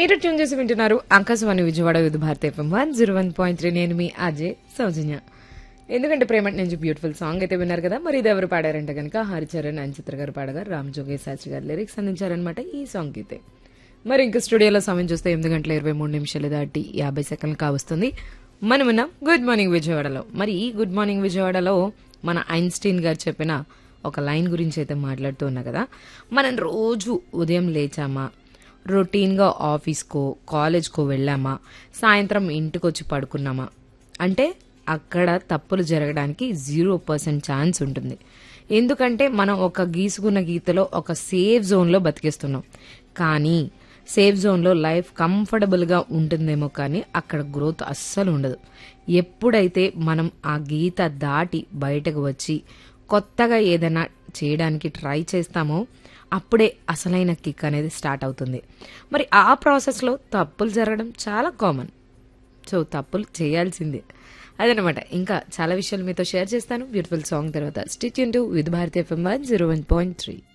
మీరు ట్యూన్ చేసి వింటున్నారు Akashvani Vijayawada Vividh Bharati FM one zero one point three నేను మీ అజయ్ సౌజన్య ఎందుకంటే ప్రేమటి నుంచి బ్యూటిఫుల్ సాంగ్ అయితే విన్నారు కదా మరి ఇది ఎవరు పాడారంటే కనుక హరిచరణ్ అంచిత్ర గారు పాడగా రామ్ జోగే శాస్త్రి గారు లిరిక్స్ అందించారనమాట ఈ సాంగ్ అయితే మరి ఇంకా స్టూడియోలో సమయం చూస్తే ఎనిమిది గంటల ఇరవై మూడు నిమిషాలు దాటి యాభై సెకండ్లు కావస్తుంది మనం ఉన్నాం గుడ్ మార్నింగ్ విజయవాడలో మరి ఈ గుడ్ మార్నింగ్ విజయవాడలో మన ఐన్స్టీన్ గారు చెప్పిన ఒక లైన్ గురించి అయితే మాట్లాడుతూ ఉన్నా కదా మనం రోజు ఉదయం లేచామా రొటీన్గా ఆఫీస్కో కాలేజ్కో వెళ్ళామా సాయంత్రం ఇంటికి వచ్చి పడుకున్నామా అంటే అక్కడ తప్పులు జరగడానికి జీరో పర్సెంట్ ఛాన్స్ ఉంటుంది ఎందుకంటే మనం ఒక గీసుకున్న గీతలో ఒక సేఫ్ జోన్లో బతికేస్తున్నాం కానీ సేఫ్ జోన్లో లైఫ్ కంఫర్టబుల్గా ఉంటుందేమో కానీ అక్కడ గ్రోత్ అస్సలు ఉండదు ఎప్పుడైతే మనం ఆ గీత దాటి బయటకు వచ్చి కొత్తగా ఏదైనా చేయడానికి ట్రై చేస్తామో అప్పుడే అసలైన కిక్ అనేది స్టార్ట్ అవుతుంది మరి ఆ ప్రాసెస్లో తప్పులు జరగడం చాలా కామన్ సో తప్పులు చేయాల్సిందే అదనమాట ఇంకా చాలా విషయాలు మీతో షేర్ చేస్తాను బ్యూటిఫుల్ సాంగ్ తర్వాత stitch into with Bharati FM one zero one point three